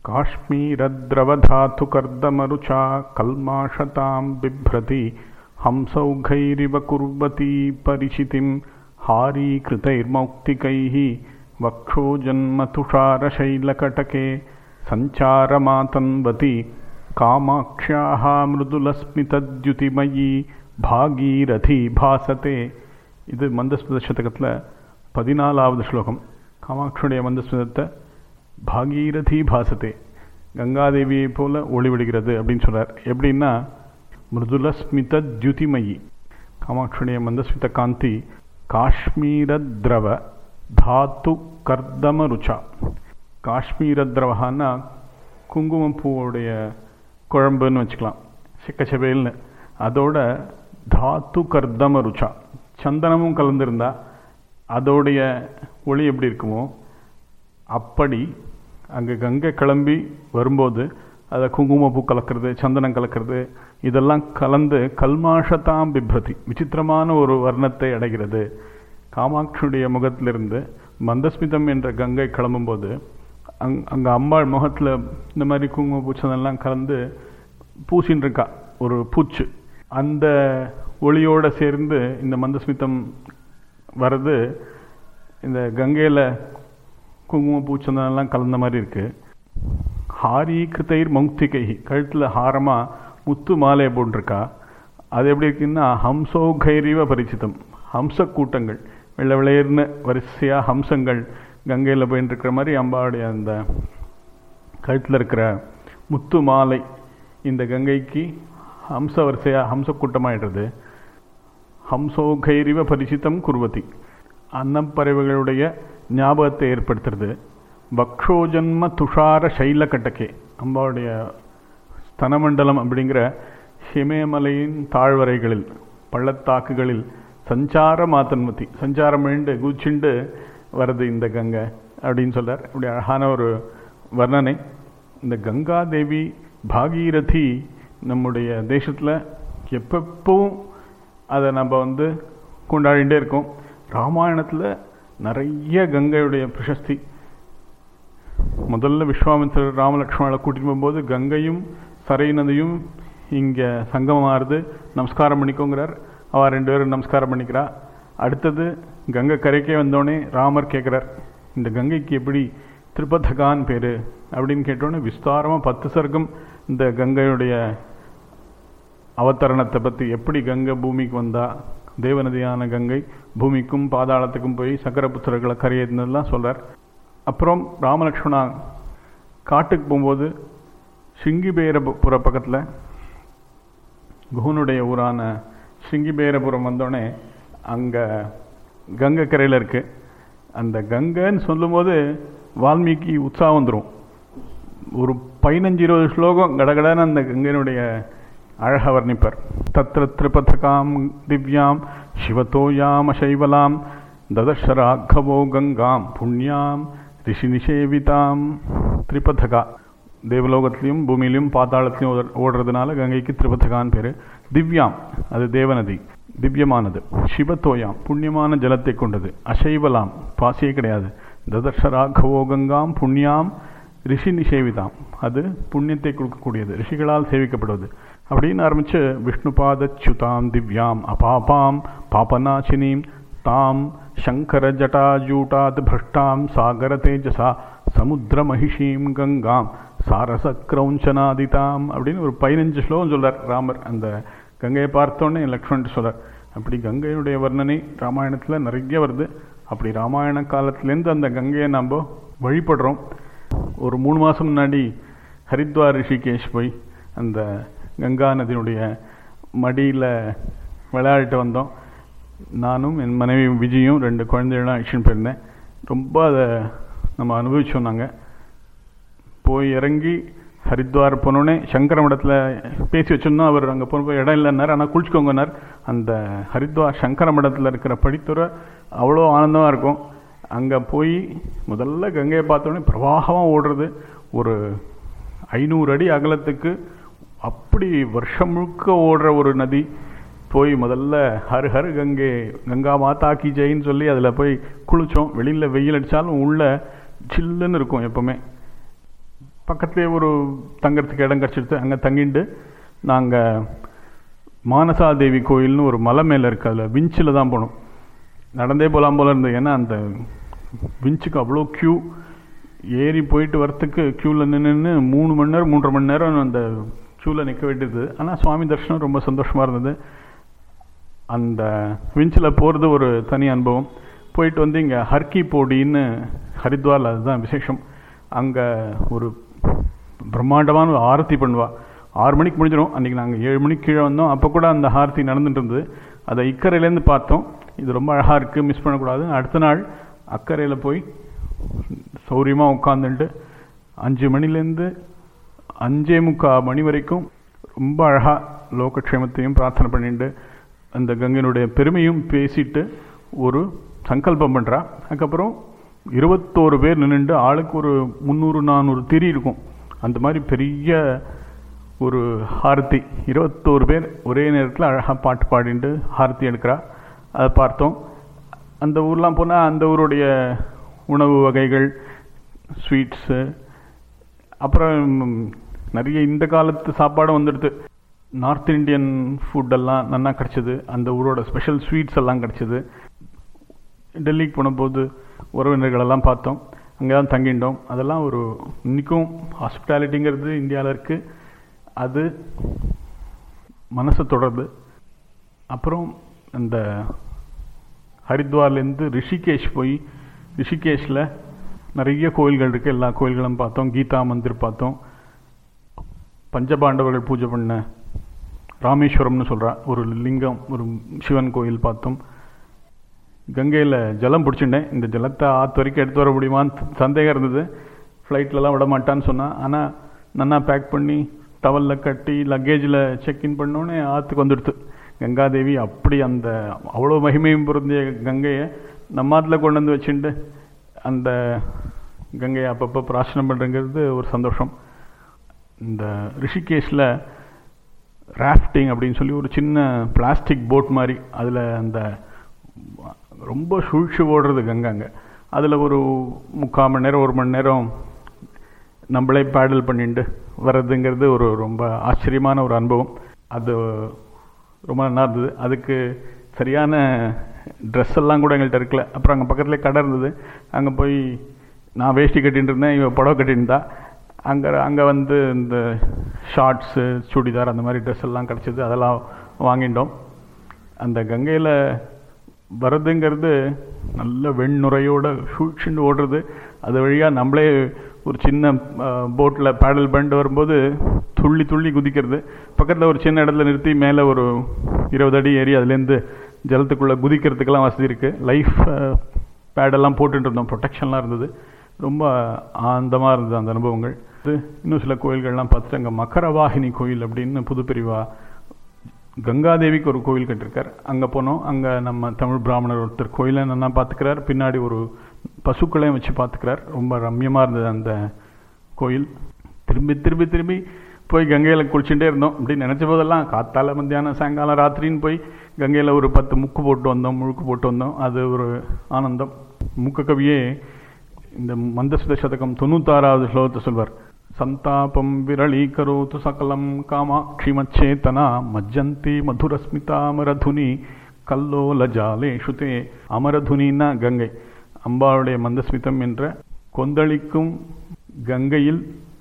काश्मीरद्रवधातुकर्दमरुचा कल्माषतां बिभ्रति हंसौघैरिव कुर्वती परिचितिं हारीकृतैर्मौक्तिकैः वक्षोजन्मतुषारशैलकटके सञ्चारमातन्वति कामाक्ष्याः मृदुलस्मितद्युतिमयी பாகீரதி பாசத்தே இது மந்தஸ்மிருத சதகத்தில் பதினாலாவது ஸ்லோகம் காமாட்சியுடைய மந்தஸ்மிருதத்தை பாகீரதி பாசத்தே கங்காதேவியை போல ஒளிவிடுகிறது அப்படின்னு சொல்றார் எப்படின்னா மிருதுல ஸ்மித தியுதிமயி காமாட்சியுடைய மந்தஸ்மித காந்தி காஷ்மீர திரவ தாத்து கர்தம ருச்சா காஷ்மீர திரவகான்னா குங்குமப்பூவுடைய குழம்புன்னு வச்சுக்கலாம் சிக்கச்சபேல்னு அதோட தாத்து கர்தம ருச்சா சந்தனமும் கலந்திருந்தா அதோடைய ஒளி எப்படி இருக்குமோ அப்படி அங்கே கங்கை கிளம்பி வரும்போது அதை குங்குமப்பூ கலக்கிறது சந்தனம் கலக்கிறது இதெல்லாம் கலந்து கல்மாஷத்தாம் பிப்ரதி விசித்திரமான ஒரு வர்ணத்தை அடைகிறது காமாட்சியுடைய முகத்திலிருந்து மந்தஸ்மிதம் என்ற கங்கை கிளம்பும்போது அங் அங்கே அம்பாள் முகத்தில் இந்த மாதிரி குங்குமப்பூ சந்தனம்லாம் கலந்து பூசின்னு இருக்கா ஒரு பூச்சு அந்த ஒளியோடு சேர்ந்து இந்த மந்தஸ்மிதம் வர்றது இந்த கங்கையில் குங்கும பூச்சந்தனெல்லாம் கலந்த மாதிரி இருக்கு ஹாரி கிருத்தைர் மௌக்திகை கழுத்தில் ஹாரமாக முத்து மாலையை போட்டிருக்கா அது எப்படி இருக்குன்னா ஹம்சோகைரிவ பரிச்சிதம் ஹம்ச கூட்டங்கள் வெள்ளை விளையர்னு வரிசையாக ஹம்சங்கள் கங்கையில் போயின்னு இருக்கிற மாதிரி அம்பாவுடைய அந்த கழுத்தில் இருக்கிற முத்து மாலை இந்த கங்கைக்கு ஹம்ச வரிசையாக ஹம்ச கூட்டமாயிடுறது ஹம்சோகைரிவ பரிசித்தம் குருவதி அன்னப்பறவைகளுடைய ஞாபகத்தை ஏற்படுத்துறது வக்ஷோஜன்ம துஷார சைல கட்டக்கே அம்பாவுடைய ஸ்தனமண்டலம் அப்படிங்கிற ஹிமயமலையின் தாழ்வரைகளில் பள்ளத்தாக்குகளில் சஞ்சார மாத்தன்மதி சஞ்சாரம் எழுண்டு குச்சிண்டு வருது இந்த கங்கை அப்படின்னு சொல்றார் இப்படி அழகான ஒரு வர்ணனை இந்த கங்கா தேவி பாகீரதி நம்முடைய தேசத்தில் எப்பப்பவும் அதை நம்ம வந்து கொண்டாடிட்டே இருக்கோம் ராமாயணத்தில் நிறைய கங்கையுடைய பிரசஸ்தி முதல்ல விஸ்வாமித்திரர் ராமலக்ஷ்மணனை கூட்டிட்டு போகும்போது கங்கையும் சரை நதியும் இங்கே சங்கமாறுது நமஸ்காரம் பண்ணிக்கோங்கிறார் அவள் ரெண்டு பேரும் நமஸ்காரம் பண்ணிக்கிறா அடுத்தது கங்கை கரைக்கே வந்தோடனே ராமர் கேட்குறார் இந்த கங்கைக்கு எப்படி திருப்பதகான் பேர் அப்படின்னு கேட்டோன்னே விஸ்தாரமாக பத்து சர்க்கம் இந்த கங்கையுடைய அவதரணத்தை பற்றி எப்படி கங்கை பூமிக்கு வந்தா தேவநதியான கங்கை பூமிக்கும் பாதாளத்துக்கும் போய் சக்கரபுத்திரர்களை கரையேறினதுலாம் சொல்கிறார் அப்புறம் ராமலக்ஷ்மணா காட்டுக்கு போகும்போது சிங்கிபேரபுர பக்கத்தில் குஹனுடைய ஊரான சிங்கிபேரபுரம் வந்தோடனே அங்கே கங்கை கரையில் இருக்குது அந்த கங்கைன்னு சொல்லும்போது வால்மீகி உற்சாகம் வந்துடும் ஒரு பதினஞ்சு இருபது ஸ்லோகம் கடகடான அந்த கங்கையினுடைய அழக வர்ணிப்பர் தத்திர திரிபதகாம் திவ்யாம் சிவத்தோயாம சைவலாம் ததர்ஷராகவோ கங்காம் புண்ணியாம் ரிஷி நிஷேவிதாம் திரிபதகா தேவலோகத்திலையும் பூமியிலையும் பாத்தாளத்திலையும் ஓடுறதுனால கங்கைக்கு திரிபதகான்னு பேர் திவ்யாம் அது தேவநதி திவ்யமானது சிவத்தோயாம் புண்ணியமான ஜலத்தை கொண்டது அசைவலாம் பாசியே கிடையாது ததர்ஷராகவோ கங்காம் புண்ணியாம் ரிஷி நிஷேவிதாம் அது புண்ணியத்தை கொடுக்கக்கூடியது ரிஷிகளால் சேவிக்கப்படுவது அப்படின்னு ஆரம்பிச்சு விஷ்ணுபாதச்சுதாம் திவ்யாம் அபாபாம் பாபநாசினீம் தாம் சங்கர ஜட்டாஜூட்டாத் பிரஷ்டாம் சாகர தேஜசா சமுத்திர மகிஷீம் கங்காம் சாரச கிரௌஞ்சனாதிதாம் அப்படின்னு ஒரு பதினஞ்சு ஸ்லோகம் சொல்றார் ராமர் அந்த கங்கையை பார்த்தோன்னே லக்ஷ்மணன் சொல்றார் அப்படி கங்கையினுடைய வர்ணனை ராமாயணத்தில் நிறைய வருது அப்படி ராமாயண காலத்துலேருந்து அந்த கங்கையை நாம் வழிபடுறோம் ஒரு மூணு மாதம் முன்னாடி ஹரித்வார் ரிஷிகேஷ் போய் அந்த கங்கா நதியினுடைய மடியில் விளையாடிட்டு வந்தோம் நானும் என் மனைவி விஜயும் ரெண்டு குழந்தைகளாம் அழிச்சுன்னு போயிருந்தேன் ரொம்ப அதை நம்ம அனுபவிச்சோம் நாங்கள் போய் இறங்கி ஹரித்வார் போனோடனே சங்கர மடத்தில் பேசி வச்சிருந்தோம் அவர் அங்கே போன இடம் இல்லைன்னார் ஆனால் குளிச்சுக்கோங்கன்னார் அந்த ஹரித்வார் சங்கர மடத்தில் இருக்கிற படித்துறை அவ்வளோ ஆனந்தமாக இருக்கும் அங்கே போய் முதல்ல கங்கையை பார்த்தோன்னே பிரவாகமாக ஓடுறது ஒரு ஐநூறு அடி அகலத்துக்கு அப்படி வருஷம் முழுக்க ஓடுற ஒரு நதி போய் முதல்ல ஹர் ஹர் கங்கை கங்கா மாதா கி ஜெயின்னு சொல்லி அதில் போய் குளித்தோம் வெளியில் வெயில் அடித்தாலும் உள்ள சில்லுன்னு இருக்கும் எப்போவுமே பக்கத்துலேயே ஒரு தங்கறதுக்கு இடம் கிடச்சிடுது அங்கே தங்கிட்டு நாங்கள் மானசாதேவி கோயில்னு ஒரு மலை மேலே இருக்கு அதில் விஞ்சில் தான் போனோம் நடந்தே போகலாம் போல இருந்தது ஏன்னா அந்த விஞ்சுக்கு அவ்வளோ க்யூ ஏறி போயிட்டு வரத்துக்கு க்யூவில் நின்று மூணு மணி நேரம் மூன்றரை மணி நேரம் அந்த க்யூவில் நிற்க வேண்டியது ஆனால் சுவாமி தரிசனம் ரொம்ப சந்தோஷமாக இருந்தது அந்த விஞ்சில் போகிறது ஒரு தனி அனுபவம் போயிட்டு வந்து இங்கே ஹர்கி போடின்னு ஹரித்வாரில் அதுதான் விசேஷம் அங்கே ஒரு பிரம்மாண்டமான ஒரு ஆரத்தி பண்ணுவா ஆறு மணிக்கு முடிஞ்சிடும் அன்றைக்கி நாங்கள் ஏழு மணிக்கு கீழே வந்தோம் அப்போ கூட அந்த ஆரத்தி நடந்துட்டு இருந்தது அதை இக்கரையிலேருந்து பார்த்தோம் இது ரொம்ப அழகாக இருக்குது மிஸ் பண்ணக்கூடாது அடுத்த நாள் அக்கறையில் போய் சௌரியமாக உட்காந்துட்டு அஞ்சு மணிலேருந்து அஞ்சே முக்கால் மணி வரைக்கும் ரொம்ப அழகாக லோகக்ஷேமத்தையும் பிரார்த்தனை பண்ணிட்டு அந்த கங்கையினுடைய பெருமையும் பேசிட்டு ஒரு சங்கல்பம் பண்ணுறா அதுக்கப்புறம் இருபத்தோரு பேர் நின்றுண்டு ஆளுக்கு ஒரு முந்நூறு நானூறு திரி இருக்கும் அந்த மாதிரி பெரிய ஒரு ஹாரத்தி இருபத்தோரு பேர் ஒரே நேரத்தில் அழகாக பாட்டு பாடிட்டு ஹாரத்தி எடுக்கிறா அதை பார்த்தோம் அந்த ஊர்லாம் போனால் அந்த ஊருடைய உணவு வகைகள் ஸ்வீட்ஸு அப்புறம் நிறைய இந்த காலத்து சாப்பாடும் வந்துடுது நார்த் இந்தியன் ஃபுட்டெல்லாம் நல்லா கிடச்சிது அந்த ஊரோட ஸ்பெஷல் ஸ்வீட்ஸ் எல்லாம் கிடச்சிது டெல்லிக்கு போனபோது உறவினர்களெல்லாம் பார்த்தோம் அங்கே தான் தங்கிட்டோம் அதெல்லாம் ஒரு இன்றைக்கும் ஹாஸ்பிட்டாலிட்டிங்கிறது இந்தியாவில் இருக்குது அது மனசை தொடருது அப்புறம் அந்த ஹரித்வார்லேருந்து ரிஷிகேஷ் போய் ரிஷிகேஷில் நிறைய கோயில்கள் இருக்குது எல்லா கோயில்களும் பார்த்தோம் கீதா மந்திர் பார்த்தோம் பஞ்சபாண்டவர்கள் பூஜை பண்ண ராமேஸ்வரம்னு சொல்கிறா ஒரு லிங்கம் ஒரு சிவன் கோயில் பார்த்தோம் கங்கையில் ஜலம் பிடிச்சிட்டேன் இந்த ஜலத்தை ஆற்று வரைக்கும் எடுத்து வர முடியுமான்னு சந்தேகம் இருந்தது ஃப்ளைட்லலாம் விட மாட்டான்னு சொன்னான் ஆனால் நன்னா பேக் பண்ணி டவலில் கட்டி லக்கேஜில் செக்இன் பண்ணோன்னே ஆற்றுக்கு வந்துடுத்து கங்காதேவி அப்படி அந்த அவ்வளோ மகிமையும் பொருந்திய கங்கையை நம்ம ஆற்றுல கொண்டு வந்து வச்சுட்டு அந்த கங்கையை அப்பப்போ பிரார்த்தனை பண்ணுறங்கிறது ஒரு சந்தோஷம் இந்த ரிஷிகேஷில் ராஃப்டிங் அப்படின்னு சொல்லி ஒரு சின்ன பிளாஸ்டிக் போட் மாதிரி அதில் அந்த ரொம்ப சூழ்ச்சி ஓடுறது கங்காங்க அதில் ஒரு முக்கால் மணி நேரம் ஒரு மணி நேரம் நம்மளே பேடல் பண்ணிட்டு வர்றதுங்கிறது ஒரு ரொம்ப ஆச்சரியமான ஒரு அனுபவம் அது ரொம்ப நல்லா இருந்தது அதுக்கு சரியான ட்ரெஸ் எல்லாம் கூட எங்கள்கிட்ட இருக்கல அப்புறம் அங்கே பக்கத்துலேயே கடை இருந்தது அங்கே போய் நான் வேஷ்டி கட்டின்னு இருந்தேன் இவன் புடவை கட்டியிருந்தா அங்கே அங்கே வந்து இந்த ஷார்ட்ஸு சுடிதார் அந்த மாதிரி ட்ரெஸ் எல்லாம் கிடச்சிது அதெல்லாம் வாங்கிட்டோம் அந்த கங்கையில் வரதுங்கிறது நல்ல வெண்ணுரையோட சூழ்ச்சிண்டு ஓடுறது அது வழியாக நம்மளே ஒரு சின்ன போட்டில் பேடல் பண்ணிட்டு வரும்போது துள்ளி துள்ளி குதிக்கிறது பக்கத்தில் ஒரு சின்ன இடத்துல நிறுத்தி மேலே ஒரு இருபது அடி ஏறி அதுலேருந்து ஜலத்துக்குள்ளே குதிக்கிறதுக்கெல்லாம் வசதி இருக்குது லைஃப் பேடெல்லாம் போட்டுட்டு இருந்தோம் ப்ரொடெக்ஷன்லாம் இருந்தது ரொம்ப ஆனந்தமாக இருந்தது அந்த அனுபவங்கள் இது இன்னும் சில கோயில்கள்லாம் பார்த்துட்டு அங்கே மக்கரவாகினி கோயில் அப்படின்னு புதுப்பிரிவா கங்காதேவிக்கு ஒரு கோயில் கட்டிருக்கார் அங்கே போனோம் அங்கே நம்ம தமிழ் பிராமணர் ஒருத்தர் கோயிலை நல்லா பார்த்துக்கிறார் பின்னாடி ஒரு பசுக்களையும் வச்சு பார்த்துக்கிறார் ரொம்ப ரம்யமாக இருந்தது அந்த கோயில் திரும்பி திரும்பி திரும்பி போய் கங்கையில் குளிச்சுட்டே இருந்தோம் அப்படி நினச்ச போதெல்லாம் காத்தால மத்தியானம் சாயங்காலம் ராத்திரின்னு போய் கங்கையில் ஒரு பத்து முக்கு போட்டு வந்தோம் முழுக்கு போட்டு வந்தோம் அது ஒரு ஆனந்தம் முக்க கவியே இந்த மந்தசுத சதகம் தொண்ணூத்தாறாவது ஸ்லோகத்தை சொல்வார் சந்தாபம் விரளீகரோத்து சகலம் காமாட்சிமச்சேதனா மஜ்ஜந்தி மதுரஸ்மிதா அமரதுனி கல்லோல ஜாலேஷு தே அமரதுனின்னா கங்கை அம்பாளுடைய மந்தஸ்மிதம் என்ற கொந்தளிக்கும் கங்கையில்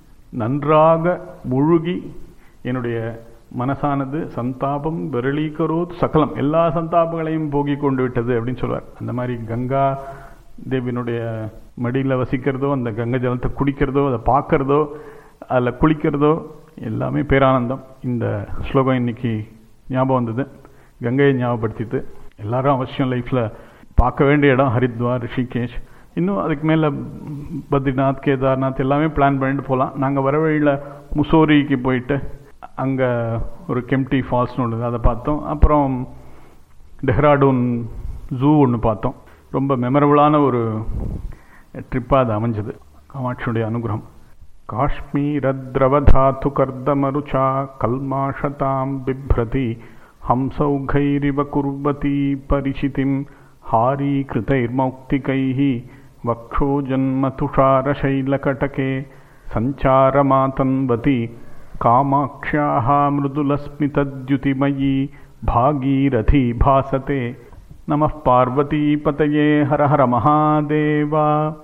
நன்றாக முழுகி என்னுடைய மனசானது சந்தாபம் விரளீகரோத் சகலம் எல்லா சந்தாபங்களையும் போகி கொண்டு விட்டது அப்படின்னு சொல்வார் அந்த மாதிரி கங்கா தேவியினுடைய மடியில் வசிக்கிறதோ அந்த கங்கை ஜலத்தை குடிக்கிறதோ அதை பார்க்கறதோ அதில் குளிக்கிறதோ எல்லாமே பேரானந்தம் இந்த ஸ்லோகம் இன்னைக்கு ஞாபகம் வந்தது கங்கையை ஞாபகப்படுத்திட்டு எல்லாரும் அவசியம் லைஃப்பில் பார்க்க வேண்டிய இடம் ஹரித்வார் ரிஷிகேஷ் இன்னும் அதுக்கு மேலே பத்ரிநாத் கேதார்நாத் எல்லாமே பிளான் பண்ணிட்டு போகலாம் நாங்கள் வர வழியில் முசோரிக்கு போயிட்டு அங்கே ஒரு கெம்டி ஃபால்ஸ்னு ஒன்று அதை பார்த்தோம் அப்புறம் டெஹ்ராடூன் ஜூ ஒன்று பார்த்தோம் ரொம்ப மெமரபுளான ஒரு ட்ரிப்பாக அது அமைஞ்சது காமாட்சியுடைய அனுகிரகம் காஷ்மீரத்ரவதாத்து கர்தமருச்சா கல்மாஷதாம் பிப்ரதி ஹம்சௌகைரிவ குர்வதி பரிசிதிம் हारीकृतैर्मौक्तिकैः वक्षोजन्मतुषारशैलकटके सञ्चारमातन्वति कामाक्ष्याः मृदुलस्मितद्युतिमयी भागीरथी भासते नमः पार्वतीपतये हर हर महादेवा